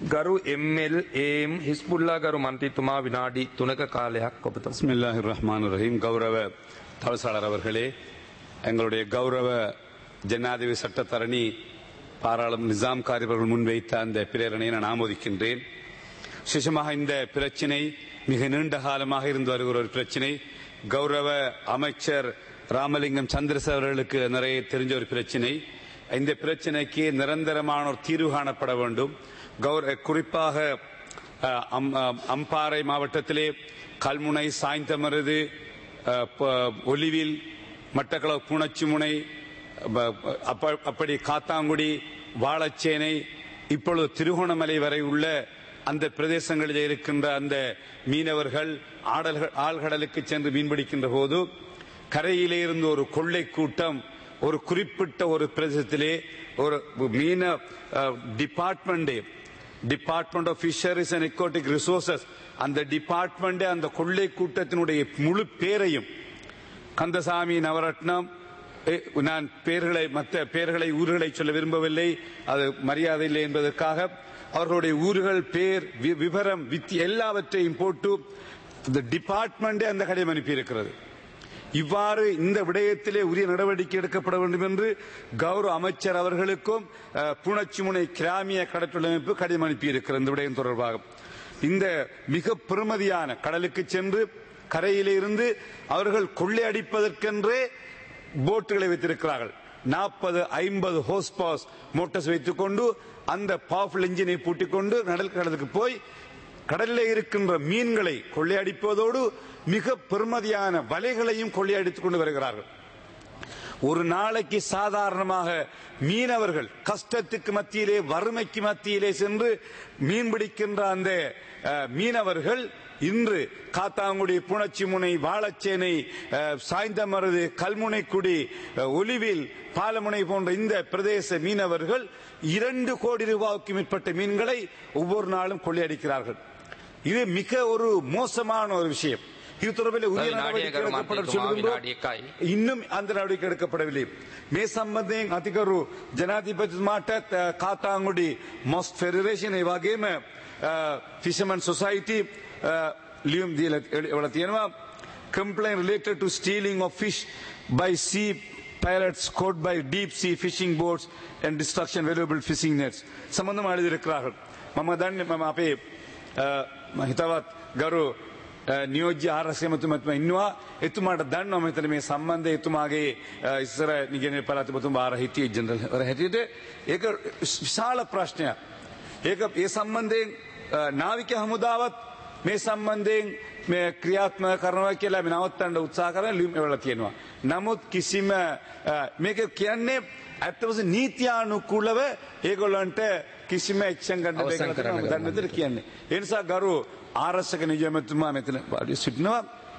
ගරු එම්ල් ඒම් හිස්පුල්ලා ගරු මන්ත්‍රීතුමා විනාඩි තුනක කාලයක් ඔබතුම. பிஸ்மில்லாஹி ரஹ்மான் ரஹீம் கௌரவ தவசாளர் அவர்களே எங்களுடைய கௌரவ ஜனாதிபதி சட்டத்தரணி பாராளும் நிசாம் காரிபர்கள் முன்வைத்த அந்த பிரேரணையை நான் ஆமோதிக்கின்றேன் விசேஷமாக இந்த பிரச்சினை மிக நீண்ட காலமாக இருந்து வருகிற ஒரு பிரச்சினை கௌரவ அமைச்சர் ராமலிங்கம் சந்திரசேகர் அவர்களுக்கு நிறைய தெரிஞ்ச ஒரு பிரச்சினை இந்த பிரச்சினைக்கு நிரந்தரமான ஒரு தீர்வு காணப்பட வேண்டும் கௌர குறிப்பாக அஹ், அம்- அஹ், அம்பாறை மாவட்டத்திலே கல்முனை சாய்ந்தமருது அஹ், ப- ஒலிவில் மட்டக்களவு பூனச்சிமுனை ப- ப- அப்ப- அப்படி காத்தாங்குடி வாழச்சேனை இப்பொழுது திருகோணமலை வரை உள்ள அந்த பிரதேசங்களில் இருக்கின்ற அந்த மீனவர்கள் ஆடல்கள் ஆழ்கடலுக்கு சென்று மீன்பிடிக்கின்ற போது கரையிலே இருந்து ஒரு கொள்ளை கூட்டம் ஒரு குறிப்பிட்ட ஒரு பிரதேசத்திலே ஒரு மீன department department of fisheries and aquatic resources அந்த டிபார்ட்மெண்ட் அந்த கொள்ளை கூட்டத்தினுடைய முழு பேரையும் கந்தசாமி நவரத்னம் எ, நான் பெயர்களை மற்ற பெயர்களை ஊர்களை சொல்ல விரும்பவில்லை அது மரியாதை இல்லை என்பதற்காக அவர்களுடைய ஊர்கள் பேர் வி- விவரம் வித்தி எல்லாவற்றையும் போட்டு இந்த டிபார்ட்மெண்டே அந்த கடிதம் அனுப்பியிருக்கிறது இவ்வாறு இந்த விடயத்திலே உரிய நடவடிக்கை எடுக்கப்பட வேண்டும் என்று கௌரவ அமைச்சர் அவர்களுக்கும் அஹ், புணச்சிமுனை கிராமிய கடற்றொழில் அமைப்பு கடிதம் அனுப்பியிருக்கிறது இந்த விடயம் தொடர்பாக இந்த மிக பெருமதியான கடலுக்கு சென்று கரையிலே இருந்து அவர்கள் கொள்ளையடிப்பதற்கென்றே போட்டுகளை வைத்திருக்கிறார்கள் நாற்பது ஐம்பது ஹோஸ் பாஸ் மோட்டர்ஸ் வைத்துக் கொண்டு அந்த பவர்ஃபுல் இன்ஜினை பூட்டிக் கொண்டு கடல் கடலுக்கு போய் கடலில் இருக்கின்ற மீன்களை கொள்ளையடிப்பதோடு மிக பெருமதியான வலைகளையும் கொள்ளையடித்துக் கொண்டு வருகிறார்கள் ஒரு நாளைக்கு சாதாரணமாக மீனவர்கள் கஷ்டத்துக்கு மத்தியிலே வறுமைக்கு மத்தியிலே சென்று மீன்பிடிக்கின்ற அந்த அஹ், மீனவர்கள் இன்று காத்தாங்குடி புணச்சிமுனை வாழச்சேனை அஹ், சாய்ந்தமருது கல்முனைக்குடி அஹ், ஒலிவில் பாலமுனை போன்ற இந்த பிரதேச மீனவர்கள் இரண்டு கோடி ரூபாய்க்கு மேற்பட்ட மீன்களை ஒவ்வொரு நாளும் கொள்ளையடிக்கிறார்கள் இது மிக ஒரு மோசமான ஒரு விஷயம் இது தொடர்பில் உரிய வினாடியை நடவடிக்கை எடுக்கப்பட கருமாந்திரித்துமா, சொல்கின்றோம் வினாடி එකයි. இன்னும் அந்த நடவடிக்கை எடுக்கப்படவில்லை මේ සම්බන්ධයෙන් අතිකරු ජනාධිපතිතුමාට අ, කාතාංගුඩි මොස් ෆෙඩරේෂන් ඒ වගේම ෆිෂමන් සොසයිටි ලියුම් දීලා එවලා තියෙනවා complaint related to stealing of fish by sea pirates caught by deep sea fishing boats and destruction valuable fishing nets සම්බන්ධව எழுதியிருக்கிறார்கள் මම දන්නේ මම අපේ අ, ම හිතවත් ගරු අ, නියෝජ්‍ය ආරක්ෂකමතුමත්ම ඉන්නවා එතුමාට දන්නවා මම හිතන්නේ මේ සම්බන්ධය එතුමාගේ අ, ඉස්සර නිගමනයේ පළාතපතිතුමා බාර හිටියේ ජෙනරල් වර හැටියට ඒක විශාල ප්‍රශ්නයක් ඒක ඒ සම්බන්ධයෙන් අ, නාවික හමුදාවත් මේ සම්බන්ධයෙන් මේ ක්‍රියාත්මක කරනවා කියලා අපි නවත්තන්න උත්සාහ කරන ලියුම් එවලා තියෙනවා. නමුත් කිසිම අ, මේක කියන්නේ ඇත්තවස නීත්‍යානුකූලව ඒගොල්ලන්ට කිසිම එක්ෂන් ගන්න බැහැ අවසන් කියලා කරන්න තමයි දන්න විදිහට කියන්නේ. ඒ නිසා ගරු ආරක්ෂක නියමතුමා මෙතන වාඩි සිටිනවා.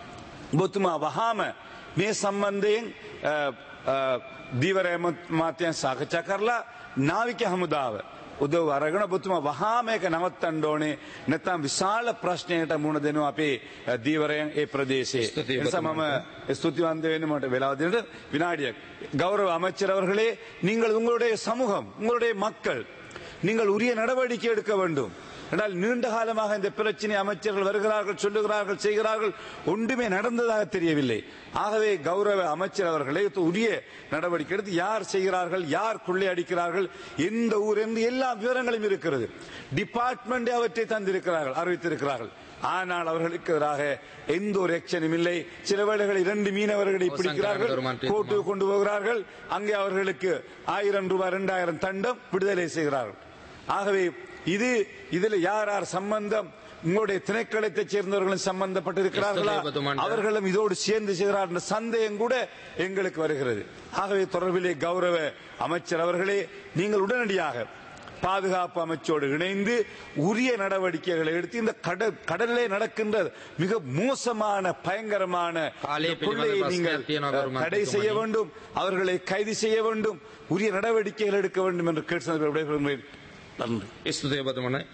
ඔබතුමා වහාම මේ සම්බන්ධයෙන් අ, අ, දීවර මාත්‍යයන් සාකච්ඡා කරලා නාවික හමුදාව උදව් අරගෙන ඔබතුමා වහාම ඒක නවත්තන්න ඕනේ නැත්නම් විශාල ප්‍රශ්නයකට මුහුණ දෙනවා අපේ අ, දීවරයන් ඒ ප්‍රදේශයේ. ස්තුතියි ඒ නිසා මම ස්තුතිවන්ත වෙන්න මට වෙලාව දෙන්නට வினாடிයක්. கௌரவ அமைச்சர் அவர்களே நீங்கள் உங்களுடைய சமூகம் உங்களுடைய மக்கள் நீங்கள் உரிய நடவடிக்கை எடுக்க வேண்டும் என்றால் நீண்ட காலமாக இந்த பிரச்சனை அமைச்சர்கள் வருகிறார்கள் சொல்லுகிறார்கள் செய்கிறார்கள் ஒன்றுமே நடந்ததாக தெரியவில்லை ஆகவே கௌரவ அமைச்சர் அவர்களே உரிய நடவடிக்கை எடுத்து யார் செய்கிறார்கள் யார் கொள்ளையடிக்கிறார்கள் எந்த ஊர் என்று எல்லா விவரங்களும் இருக்கிறது டிபார்ட்மெண்ட் அவற்றை தந்திருக்கிறார்கள் அறிவித்திருக்கிறார்கள் ஆனால் அவர்களுக்கு எதிராக எந்த ஒரு எக்ஷனும் இல்லை சில வேளைகளில் இரண்டு மீனவர்களை பிடிக்கிறார்கள் ஒரு மன்றில் கோர்ட்டு கொண்டு போகிறார்கள் அங்கே அவர்களுக்கு ஆயிரம் ரூபாய் இரண்டாயிரம் தண்டம் விடுதலை செய்கிறார்கள் ஆகவே இது இதில் யார் யார் சம்பந்தம் உங்களுடைய திணைக்களத்தைச் சேர்ந்தவர்களும் சம்பந்தப்பட்டிருக்கிறார்களா எஸ்தேபத்துமான் அவர்களும் இதோடு சேர்ந்து செய்கிறார் என்ற சந்தேகம் கூட எங்களுக்கு வருகிறது ஆகவே தொடர்பிலே கௌரவ அமைச்சர் அவர்களே நீங்கள் உடனடியாக பாதுகாப்பு அமைச்சோடு இணைந்து உரிய நடவடிக்கைகளை எடுத்து இந்த கடல் கடலிலே நடக்கின்ற மிக மோசமான பயங்கரமான காலை இந்த கொள்ளையை பிடிமது நீங்கள் பஸ்கர் தியனோ கருமாந்திரி தடை செய்ய துமணி. வேண்டும் அவர்களை கைது செய்ய வேண்டும் உரிய நடவடிக்கைகள் எடுக்க வேண்டும் என்று கேட்டு விடைபெறுகிறேன் நன்றி ස්තුතිය ඔබතුමනයි